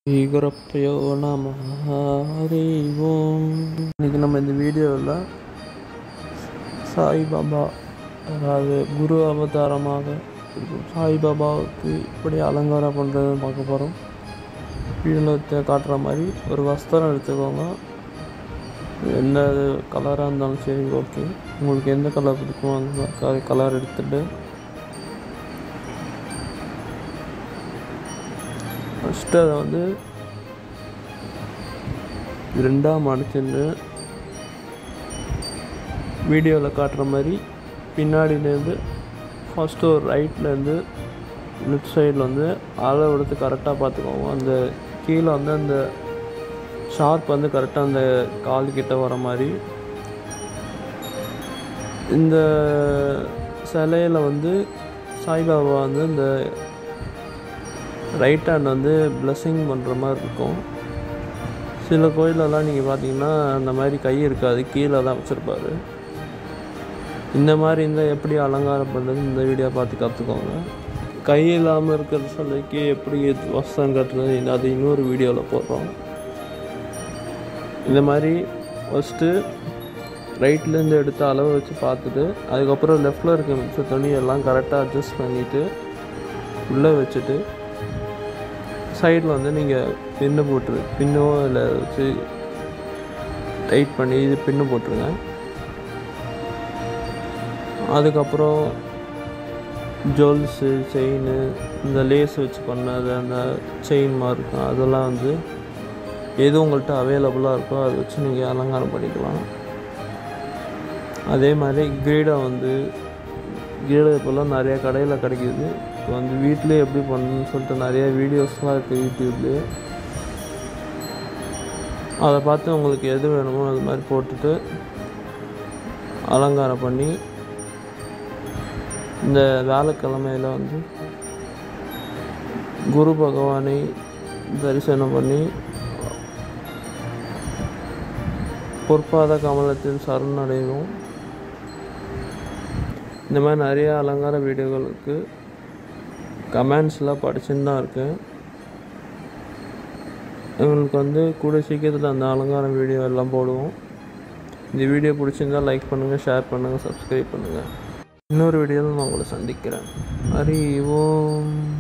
ஸ்ரீகுரப்பயோ நம ஹரி ஓம் இன்னைக்கு நம்ம இந்த வீடியோவில் சாய்பாபா அதாவது குரு அவதாரமாக இருக்கும் சாய்பாபாவுக்கு இப்படி அலங்காரம் பண்ணுறதுன்னு பார்க்க போகிறோம் வீடியோவில் காட்டுற மாதிரி ஒரு வஸ்திரம் எடுத்துக்கோங்க எந்த கலராக இருந்தாலும் சரி ஓகே உங்களுக்கு எந்த கலர் பிடிக்குமோ அந்த மாதிரி கலர் எடுத்துகிட்டு ஃபஸ்ட்டு அதை வந்து ரெண்டாக மடிச்சுட்டு வீடியோவில் காட்டுற மாதிரி பின்னாடியிலேருந்து ஃபஸ்ட்டு ஒரு ரைட்லேருந்து லெஃப்ட் சைடில் வந்து அளவு எடுத்து கரெக்டாக பார்த்துக்கோங்க அந்த கீழே வந்து அந்த ஷார்ப் வந்து கரெக்டாக அந்த கால் கிட்ட வர மாதிரி இந்த சிலையில் வந்து சாய்பாபா வந்து இந்த ரைட் ஹேண்ட் வந்து பிளஸ்ஸிங் பண்ணுற மாதிரி இருக்கும் சில கோயிலெல்லாம் நீங்கள் பார்த்தீங்கன்னா அந்த மாதிரி கை இருக்காது கீழே தான் வச்சுருப்பாரு இந்த மாதிரி இருந்தால் எப்படி அலங்காரம் பண்ணுறது இந்த வீடியோ பார்த்து கற்றுக்கோங்க கை இல்லாமல் இருக்கிற சிலைக்கு எப்படி வஸ்திரம் கட்டுறது அது இன்னொரு வீடியோவில் போடுறோம் இந்த மாதிரி ஃபஸ்ட்டு ரைட்லேருந்து எடுத்த அளவு வச்சு பார்த்துட்டு அதுக்கப்புறம் லெஃப்டில் இருக்க மிச்ச துணியெல்லாம் கரெக்டாக அட்ஜஸ்ட் பண்ணிவிட்டு உள்ளே வச்சுட்டு சைடில் வந்து நீங்கள் பின்னு போட்டுரு பின்னோ இல்லை வச்சு டைட் பண்ணி இது பின்னு போட்டுருங்க அதுக்கப்புறம் ஜுவல்ஸு செயின் இந்த லேஸ் வச்சு பண்ணது அந்த செயின் மாதிரி இருக்கும் அதெல்லாம் வந்து எது உங்கள்கிட்ட அவைலபிளாக இருக்கோ அதை வச்சு நீங்கள் அலங்காரம் பண்ணிக்கலாம் அதே மாதிரி கிரீடை வந்து கிரீடை இப்போல்லாம் நிறைய கடையில் கிடைக்கிது இப்போ வந்து வீட்டிலே எப்படி பண்ணணும்னு சொல்லிட்டு நிறைய வீடியோஸ்லாம் இருக்குது யூடியூப்லேயே அதை பார்த்து உங்களுக்கு எது வேணுமோ அது மாதிரி போட்டுட்டு அலங்காரம் பண்ணி இந்த வியாழக்கிழமையில் வந்து குரு பகவானை தரிசனம் பண்ணி பொற்பாத கமலத்தில் சரணடைவோம் இந்த மாதிரி நிறைய அலங்கார வீடியோகளுக்கு கமெண்ட்ஸ்லாம் படிச்சுன்னு தான் இருக்கேன் எங்களுக்கு வந்து கூட சீக்கிரத்தில் அந்த அலங்காரம் வீடியோ எல்லாம் போடுவோம் இந்த வீடியோ பிடிச்சிருந்தால் லைக் பண்ணுங்கள் ஷேர் பண்ணுங்கள் சப்ஸ்கிரைப் பண்ணுங்கள் இன்னொரு வீடியோவில் நான் உங்களை சந்திக்கிறேன் ஹரி ஓம்